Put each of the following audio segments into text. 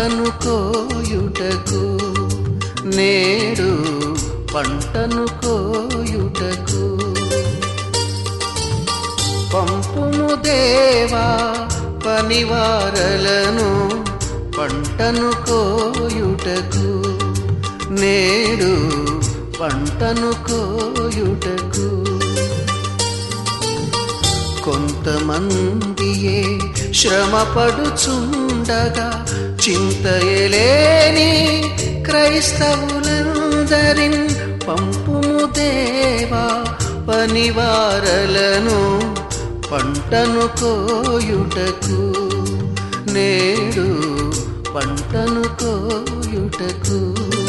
పంటను కోయుటకు నేడు పంటను కోయుటకు పంపుము దేవా పనివారలను పంటను కోయుటకు నేడు పంటను కోయుటకు కొంతమందియే శ్రమపడుచుండగా చింతయలేని క్రైస్తవులందరిన్ పంపుము దేవా పనివారలను పంటను కోయుటకు నేడు పంటను కోయుటకు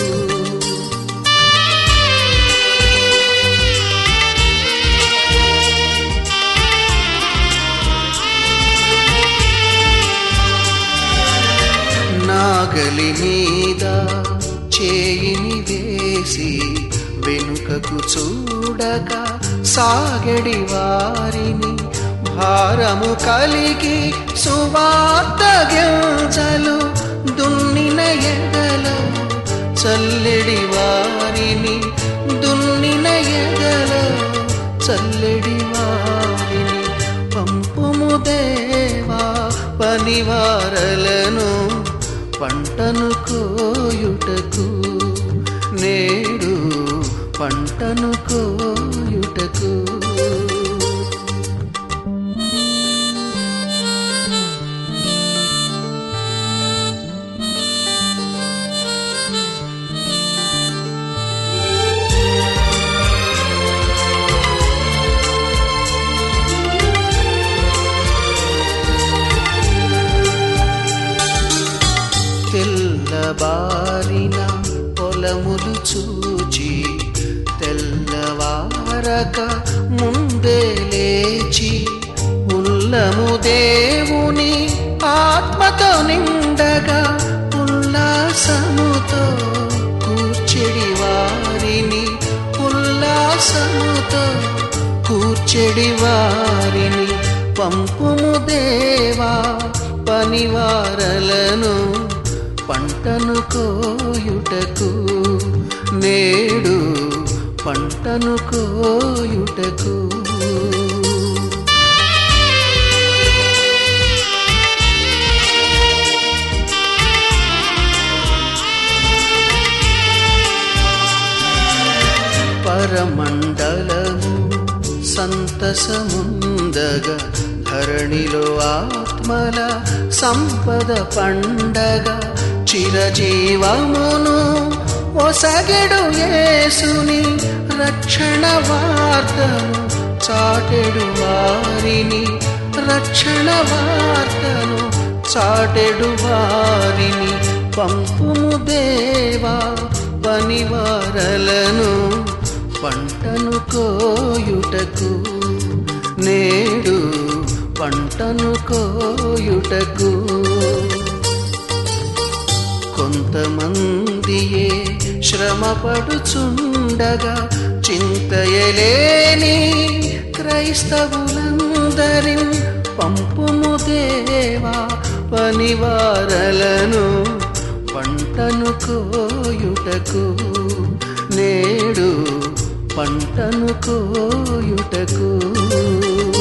నాగలి మీద చేయిని వేసి వెనుకకు చూడక సాగడి వారిని భారము కలిగి సువార్త గింజలు దున్నిన ఎడల చల్లెడి వారిని దున్నిన ఎడల చల్లెడి వారిని పంపుము దేవా పనివారలను పంటను కోయుటకు నేడు పంటను కోయుటకు తెల్లబారిన పొలములు చూచి తెల్లవారక ముందే లేచి ఉల్లము దేవుని ఆత్మతో నిండగా ఉల్లాసముతో కూర్చెడి వారిని ఉల్లాసముతో కూర్చెడి వారిని పంపుము దేవా పనివారలను పంటను కోయుటకు నేడు పంటను కోయుటకు పరమండలము సంతసముందగా ధరణిలో ఆత్మల సంపద పండగ చిరజీవమును ఒసగెడు యేసుని రక్షణ వార్తను చాటెడు వారిని రక్షణ వార్తను చాటెడు వారిని పంపుము దేవా పనివారలను పంటను కోయుటకు నేడు పంటను కోయుటకు కొంతమందియే శ్రమపడుచుండగా చింతయలేని క్రైస్తవులందరిన్ పంపుము దేవా పనివారలను పంటను కోయుటకు నేడు పంటను కోయుటకు